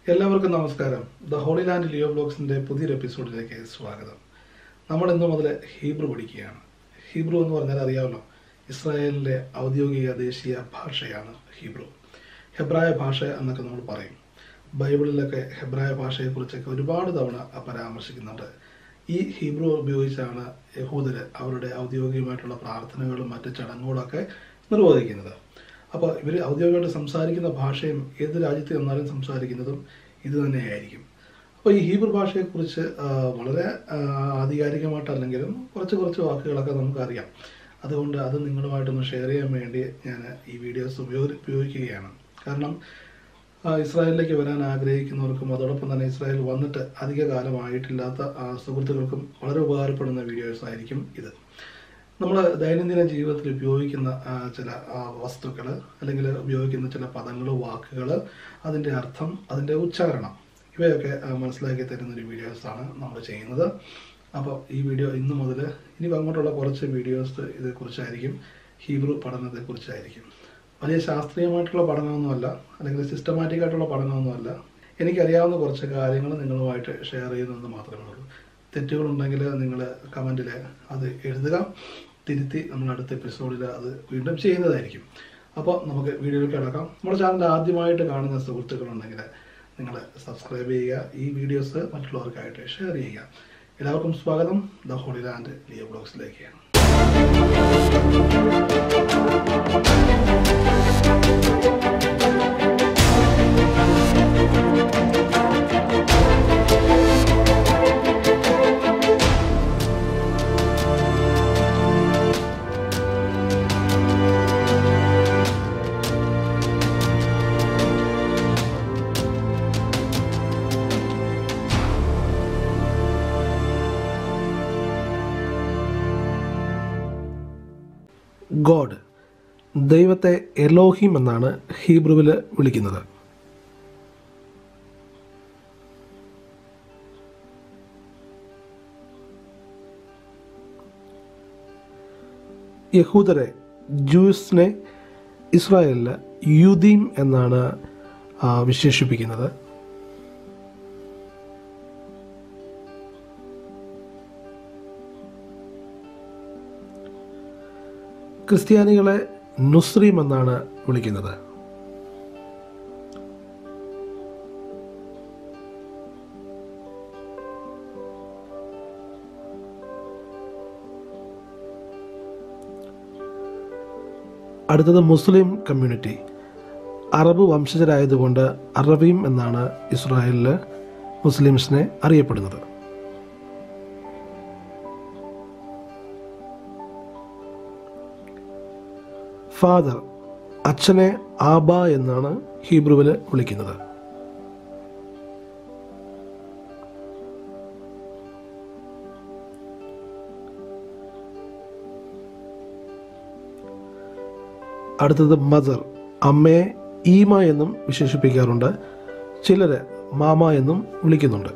എല്ലാവർക്കും നമസ്കാരം the holy land Leo ബ്ലോഗ്സിന്റെ പുതിയൊരു എപ്പിസോഡിലേക്ക് സ്വാഗതം നമ്മൾ ഇന്നു മുതൽ ഹീബ്രു പഠിക്കുകയാണ് ഹീബ്രു എന്ന് പറഞ്ഞാൽ അറിയാമല്ലോ ഇസ്രായേലിന്റെ ഔദ്യോഗിക ദേശീയ ഭാഷയാണ് ഹീബ്രു ഹെബ്രായ ഭാഷ എന്നൊക്കെ നമ്മൾ പറയും ബൈബിളിലൊക്കെ ഹെബ്രായ ഭാഷയെക്കുറിച്ചൊക്കെ ഒരുപാട് തവണ പരാമർശിക്കുന്നുണ്ട് ഈ ഹീബ്രു ഉപയോഗിച്ചാണ് യഹൂദര് അവരുടെ ഔദ്യോഗികമായിട്ടുള്ള പ്രാർത്ഥനകളും മറ്റ് ചടങ്ങുകളൊക്കെ നിർവഹിക്കുന്നത് അപ്പോൾ ഇവർ ഔദ്യോഗികമായിട്ട് സംസാരിക്കുന്ന ഭാഷയും ഏത് രാജ്യത്ത് ചെന്നാലും സംസാരിക്കുന്നതും ഇത് തന്നെയായിരിക്കും അപ്പോൾ ഈ ഹീബ്രു ഭാഷയെക്കുറിച്ച് ആ, വളരെ ആ, ആധികാരികമായിട്ടല്ലെങ്കിലും കുറച്ച് കുറച്ച് വാക്കുകളൊക്കെ നമുക്കറിയാം അതുകൊണ്ട് അത് നിങ്ങളുമായിട്ടൊന്ന് ഷെയർ ചെയ്യാൻ വേണ്ടി ഞാൻ ഈ വീഡിയോസ് ഉപയോഗി ഉപയോഗിക്കുകയാണ് കാരണം ആ, ഇസ്രായേലിലേക്ക് വരാൻ ആഗ്രഹിക്കുന്നവർക്കും അതോടൊപ്പം തന്നെ ഇസ്രായേൽ വന്നിട്ട് അധിക കാലമായിട്ടില്ലാത്ത ആ, സുഹൃത്തുക്കൾക്കും വളരെ ഉപകാരപ്പെടുന്ന വീഡിയോസ് ആയിരിക്കും ഇത് നമ്മൾ ദൈനംദിന ജീവിതത്തിൽ ഉപയോഗിക്കുന്ന ആ, ചില വസ്തുക്കൾ അല്ലെങ്കിൽ ഉപയോഗിക്കുന്ന ചില പദങ്ങൾ വാക്കുകൾ അതിൻ്റെ അർത്ഥം അതിൻ്റെ ഉച്ചാരണം ഇവയൊക്കെ ആ, മനസ്സിലാക്കി തരുന്ന ഒരു വീഡിയോസാണ് നമ്മൾ ചെയ്യുന്നത് അപ്പോൾ ഈ വീഡിയോ ഇന്ന് മുതൽ ഇനി അങ്ങോട്ടുള്ള കുറച്ച് വീഡിയോസ് ഇതേക്കുറിച്ചായിരിക്കും ഹീബ്രു പഠനത്തെക്കുറിച്ചായിരിക്കും വലിയ ശാസ്ത്രീയമായിട്ടുള്ള പഠനമൊന്നുമല്ല അല്ലെങ്കിൽ സിസ്റ്റമാറ്റിക് ആയിട്ടുള്ള പഠനമൊന്നുമല്ല എനിക്കറിയാവുന്ന കുറച്ച് കാര്യങ്ങൾ നിങ്ങളുമായിട്ട് ഷെയർ ചെയ്യുന്നത് മാത്രമേ ഉള്ളൂ തെറ്റുകളുണ്ടെങ്കിൽ നിങ്ങൾ കമൻറ്റിൽ അത് എഴുതുക തിരുത്തി നമ്മൾ അടുത്ത എപ്പിസോഡിൽ അത് വീണ്ടും ചെയ്യുന്നതായിരിക്കും അപ്പോൾ നമുക്ക് വീഡിയോയിലേക്ക് കിടക്കാം നമ്മുടെ ചാനൽ ആദ്യമായിട്ട് കാണുന്ന സുഹൃത്തുക്കളുണ്ടെങ്കിൽ നിങ്ങൾ സബ്സ്ക്രൈബ് ചെയ്യുക ഈ വീഡിയോസ് മറ്റുള്ളവർക്കായിട്ട് ഷെയർ ചെയ്യുക എല്ലാവർക്കും സ്വാഗതം ദ ഹോളി ലാൻഡ് ലിയോ ബ്ലോഗ്സിലേക്ക് ഗോഡ് ദൈവത്തെ എലോഹിം എന്നാണ് ഹീബ്രുവിൽ വിളിക്കുന്നത് യഹൂദരെ ജൂസിനെ ഇസ്രായേലിൽ യുദീം എന്നാണ് ആ, വിശേഷിപ്പിക്കുന്നത് ക്രിസ്ത്യാനികളെ നുസ്രീം എന്നാണ് വിളിക്കുന്നത് അടുത്തത് മുസ്ലിം കമ്മ്യൂണിറ്റി അറബ് വംശജരായതുകൊണ്ട് അറബീം എന്നാണ് ഇസ്രായേലിൽ മുസ്ലിംസിനെ അറിയപ്പെടുന്നത് ഫാദർ അച്ഛനെ ആബ എന്നാണ് ഹീബ്രുവിൽ വിളിക്കുന്നത് അടുത്തത് മദർ അമ്മയെ ഈമ എന്നും വിശേഷിപ്പിക്കാറുണ്ട് ചിലര് മാമ എന്നും വിളിക്കുന്നുണ്ട്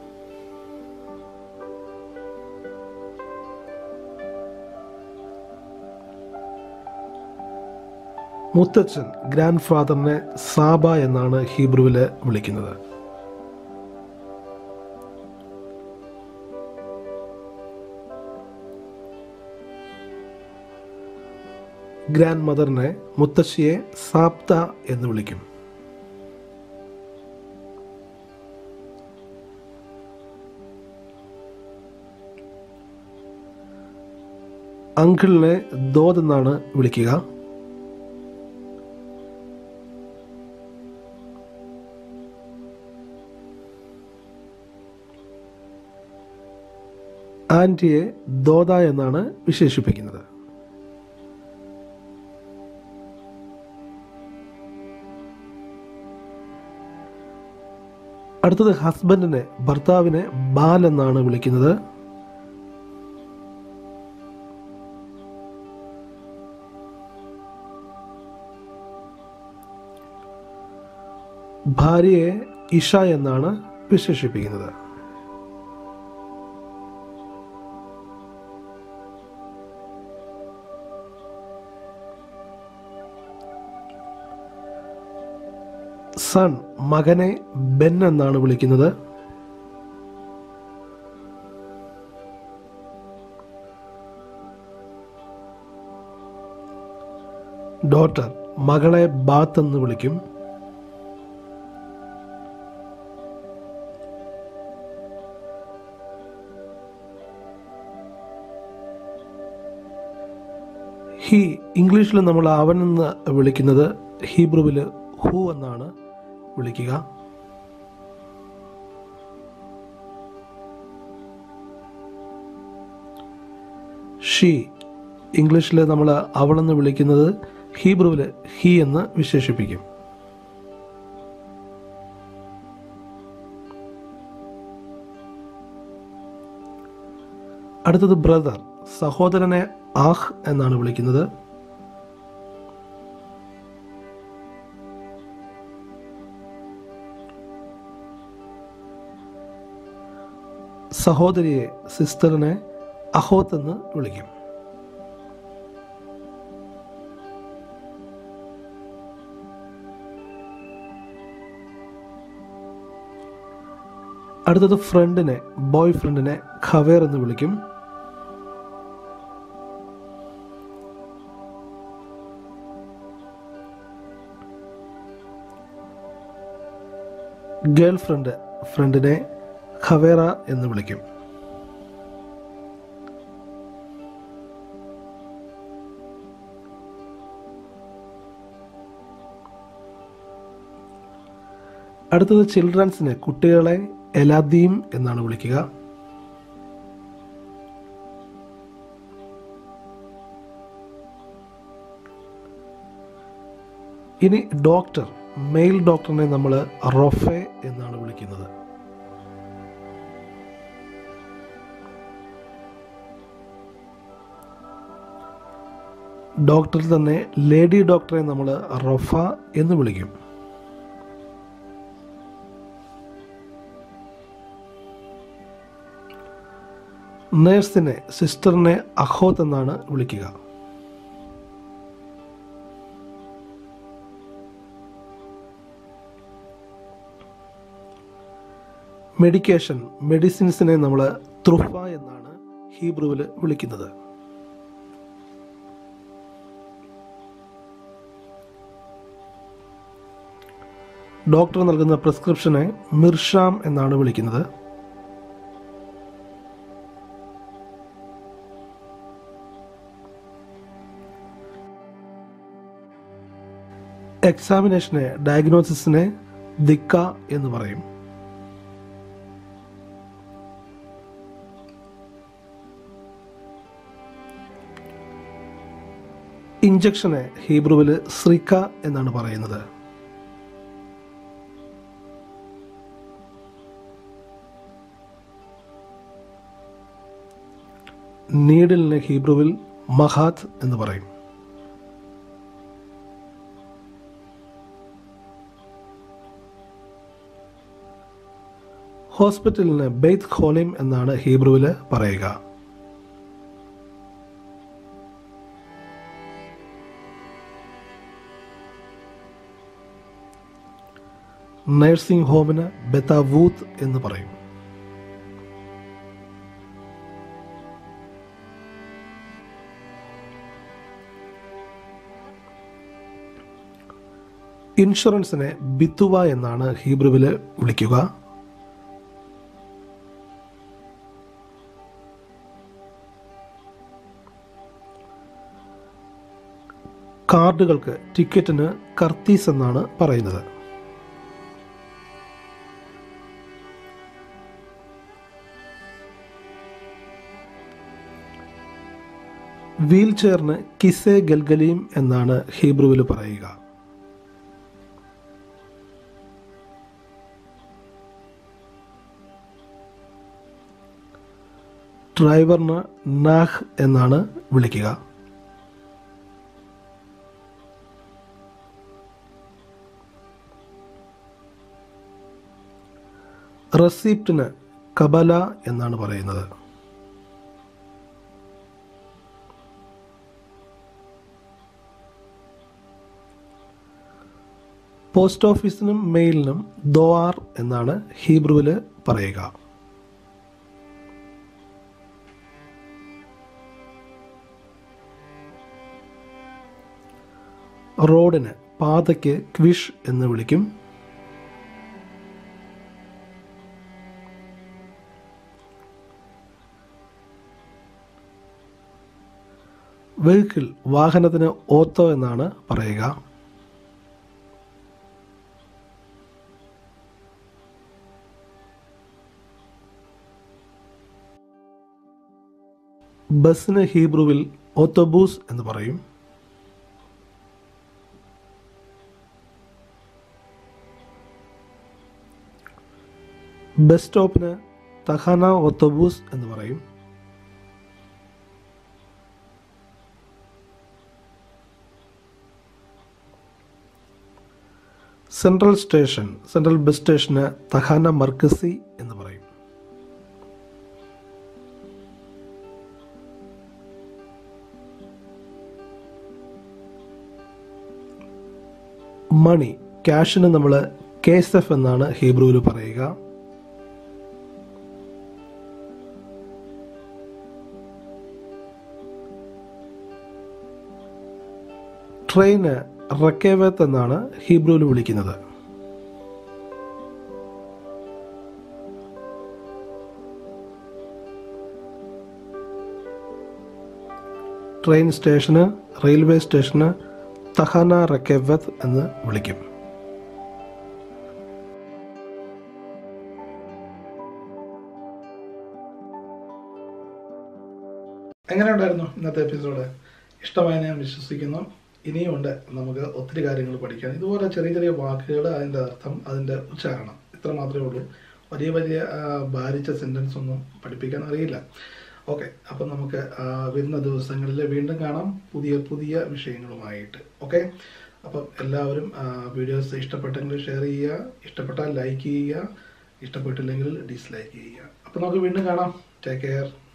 മുത്തച്ഛൻ ഗ്രാൻഡ് ഫാദറിനെ സാബ എന്നാണ് ഹീബ്രുവിൽ വിളിക്കുന്നത് ഗ്രാൻഡ് മദറിനെ മുത്തശ്ശിയെ സാപ്ത എന്ന് വിളിക്കും അങ്കിളിനെ ദോദ് എന്നാണ് വിളിക്കുക ആൻറ്റിയെ ദോദ എന്നാണ് വിശേഷിപ്പിക്കുന്നത് അടുത്തത് ഹസ്ബൻഡിനെ ഭർത്താവിനെ ബാൽ എന്നാണ് വിളിക്കുന്നത് ഭാര്യയെ ഇഷ എന്നാണ് വിശേഷിപ്പിക്കുന്നത് സൺ മകനെ ബെൻ എന്നാണ് വിളിക്കുന്നത് ഡോട്ടർ മകളെ ബാത്ത് എന്ന് വിളിക്കും ഹി ഇംഗ്ലീഷിൽ നമ്മൾ അവൻ എന്ന് വിളിക്കുന്നത് ഹീബ്രുവിൽ ഹു എന്നാണ് വിളിക്കുക ഷീ ഇംഗ്ലീഷിൽ നമ്മൾ അവളെന്ന് വിളിക്കുന്നത് ഹീബ്രുവിൽ ഹി എന്ന് വിശേഷിപ്പിക്കും അടുത്തത് ബ്രദർ സഹോദരനെ ആഹ് എന്നാണ് വിളിക്കുന്നത് സഹോദരിയെ സിസ്റ്ററിനെ അഹോത്ത് എന്ന് വിളിക്കും അടുത്തത് ഫ്രണ്ടിനെ ബോയ് ഫ്രണ്ടിനെ ഖവേർ എന്ന് വിളിക്കും ഗേൾ ഫ്രണ്ട് ഫ്രണ്ടിനെ ഖവേറ എന്ന് വിളിക്കും അടുത്തത് ചിൽഡ്രൻസിനെ കുട്ടികളെ എലാദീം എന്നാണ് വിളിക്കുക ഇനി ഡോക്ടർ മെയിൽ ഡോക്ടറിനെ നമ്മൾ റൊഫെ എന്നാണ് വിളിക്കുന്നത് ഡോക്ടറിൽ തന്നെ ലേഡി ഡോക്ടറെ നമ്മൾ റൊഫ എന്ന് വിളിക്കും നേഴ്സിനെ സിസ്റ്ററിനെ അഹോത്ത് എന്നാണ് വിളിക്കുക മെഡിക്കേഷൻ മെഡിസിൻസിനെ നമ്മൾ ത്രുഫ എന്നാണ് ഹീബ്രുവിൽ വിളിക്കുന്നത് ഡോക്ടർ നൽകുന്ന പ്രിസ്ക്രിപ്ഷനെ മിർഷാം എന്നാണ് വിളിക്കുന്നത് എക്സാമിനേഷനെ ഡയഗ്നോസിസിനെ ദിക്ക എന്ന് പറയും ഇഞ്ചക്ഷനെ ഹീബ്രുവിൽ ശ്രീക്ക എന്നാണ് പറയുന്നത് നീഡിലിനെ ഹീബ്രുവിൽ മഹാത്ത് എന്ന് പറയും ഹോസ്പിറ്റലിന് ബെയ്ത്ത് ഖോലിം എന്നാണ് ഹീബ്രുവിൽ പറയുക നഴ്സിംഗ് ഹോമിന് ബെതാവൂത്ത് എന്ന് പറയും ഇൻഷുറൻസിനെ ബിത്തുവ എന്നാണ് ഹീബ്രുവിൽ വിളിക്കുക കാർഡുകൾക്ക് ടിക്കറ്റിന് കർത്തീസ് എന്നാണ് പറയുന്നത് വീൽ ചെയറിന് കിസെ ഗൽഗലീം എന്നാണ് ഹീബ്രുവിൽ പറയുക ഡ്രൈവറിന് നാഹ് എന്നാണ് വിളിക്കുക റെസിപ്റ്റിന് കബല എന്നാണ് പറയുന്നത് പോസ്റ്റ് ഓഫീസിനും മെയിലിനും ദോആർ എന്നാണ് ഹീബ്രുവിൽ പറയുക റോഡിന് പാതയ്ക്ക് ക്വിഷ് എന്ന് വിളിക്കും വെഹിക്കിൾ വാഹനത്തിന് ഓത്തോ എന്നാണ് പറയുക ബസ്സിന് ഹീബ്രുവിൽ ഓത്തോബൂസ് എന്ന് പറയും ബസ് സ്റ്റോപ്പിന് തഹാന ഓത്തോബൂസ് എന്ന് പറയും സെൻട്രൽ സ്റ്റേഷൻ സെൻട്രൽ ബസ് സ്റ്റേഷന് തഹാന മർക്കസി എന്ന് പറയും മണി ക്യാഷിന് നമ്മൾ കേസഫ് എന്നാണ് ഹീബ്രുവിൽ പറയുക ട്രെയിന് റക്കേവത്ത് എന്നാണ് ഹീബ്രുവിൽ വിളിക്കുന്നത് ട്രെയിൻ സ്റ്റേഷന് റെയിൽവേ സ്റ്റേഷന് തഹാന റക്കേവത്ത് എന്ന് വിളിക്കും എങ്ങനെ ഉണ്ടായിരുന്നു ഇന്നത്തെ എപ്പിസോഡ് ഇഷ്ടമായി ഞാൻ വിശ്വസിക്കുന്നു ഇനിയുമുണ്ട് നമുക്ക് ഒത്തിരി കാര്യങ്ങൾ പഠിക്കാൻ ഇതുപോലെ ചെറിയ ചെറിയ വാക്കുകൾ അതിൻ്റെ അർത്ഥം അതിൻ്റെ ഉച്ചാരണം ഇത്ര മാത്രമേ ഉള്ളൂ വലിയ വലിയ ആ, ഭാരിച്ച സെൻറ്റൻസ് ഒന്നും പഠിപ്പിക്കാൻ അറിയില്ല ഓക്കെ അപ്പം നമുക്ക് ആ, വരുന്ന ദിവസങ്ങളിൽ വീണ്ടും കാണാം പുതിയ പുതിയ വിഷയങ്ങളുമായിട്ട് ഓക്കെ അപ്പം എല്ലാവരും വീഡിയോസ് ഇഷ്ടപ്പെട്ടെങ്കിൽ ഷെയർ ചെയ്യുക ഇഷ്ടപ്പെട്ടാൽ ലൈക്ക് ചെയ്യുക ഇഷ്ടപ്പെട്ടില്ലെങ്കിൽ ഡിസ്ലൈക്ക് ചെയ്യുക അപ്പം നമുക്ക് വീണ്ടും കാണാം ടേക്ക് കെയർ